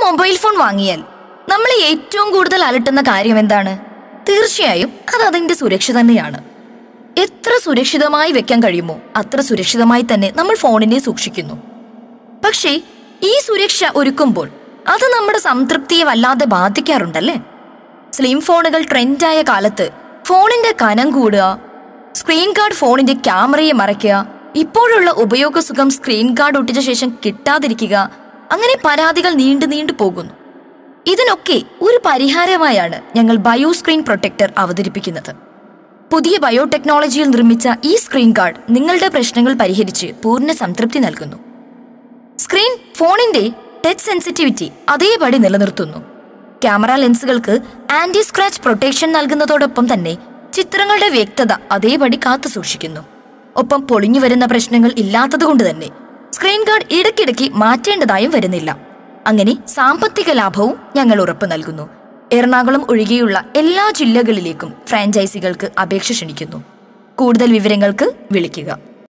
mobile phone വാങ്ങിയാൽ നമ്മളെ ഏറ്റവും കൂടുതൽ അലട്ടുന്ന കാര്യം എന്താണ് തീർച്ചയായും അത് അതിന്റെ സുരക്ഷ തന്നെയാണ് എത്ര സുരക്ഷിതമായി വെക്കാൻ കഴിയുമോ അത്ര സുരക്ഷിതമായി തന്നെ നമ്മൾ ഫോണിനെ സൂക്ഷിക്കുന്നു പക്ഷേ ഈ സുരക്ഷ ഒരുക്കുമ്പോൾ അത് നമ്മുടെ സംതൃപ്തിയെ വല്ലാതെ ബാധിക്കാറുണ്ടല്ലേ സ്ലിം ഫോണുകൾ ട്രെൻഡായ കാലത്ത് ഫോണിന്റെ കനം കൂടുക സ്ക്രീൻ ഗാർഡ് ഫോണിന്റെ ക്യാമറയെ മറയ്ക്കുക ഇപ്പോഴുള്ള ഉപയോഗസുഖം സ്ക്രീൻ ഗാർഡ് ഒട്ടിച്ച ശേഷം കിട്ടാതിരിക്കുക അങ്ങനെ പരാതികൾ നീണ്ടു നീണ്ടു പോകുന്നു ഇതിനൊക്കെ ഒരു പരിഹാരമായാണ് ഞങ്ങൾ ബയോ സ്ക്രീൻ പ്രൊട്ടക്ടർ അവതരിപ്പിക്കുന്നത് പുതിയ ബയോടെക്നോളജിയിൽ നിർമ്മിച്ച ഈ സ്ക്രീൻ ഗാർഡ് നിങ്ങളുടെ പ്രശ്നങ്ങൾ പരിഹരിച്ച് പൂർണ്ണ സംതൃപ്തി നൽകുന്നു സ്ക്രീൻ ഫോണിന്റെ ടച്ച് സെൻസിറ്റിവിറ്റി അതേപടി നിലനിർത്തുന്നു ക്യാമറ ലെൻസുകൾക്ക് ആന്റി സ്ക്രാച്ച് പ്രൊട്ടക്ഷൻ നൽകുന്നതോടൊപ്പം തന്നെ ചിത്രങ്ങളുടെ വ്യക്തത അതേപടി കാത്തു സൂക്ഷിക്കുന്നു ഒപ്പം പൊളിഞ്ഞു വരുന്ന പ്രശ്നങ്ങൾ ഇല്ലാത്തതുകൊണ്ട് തന്നെ സ്ക്രീൻ ഗാർഡ് ഇടയ്ക്കിടയ്ക്ക് മാറ്റേണ്ടതായും വരുന്നില്ല അങ്ങനെ സാമ്പത്തിക ലാഭവും ഞങ്ങൾ ഉറപ്പു നൽകുന്നു എറണാകുളം ഒഴികെയുള്ള എല്ലാ ജില്ലകളിലേക്കും ഫ്രാഞ്ചൈസികൾക്ക് അപേക്ഷ ക്ഷണിക്കുന്നു കൂടുതൽ വിവരങ്ങൾക്ക് വിളിക്കുക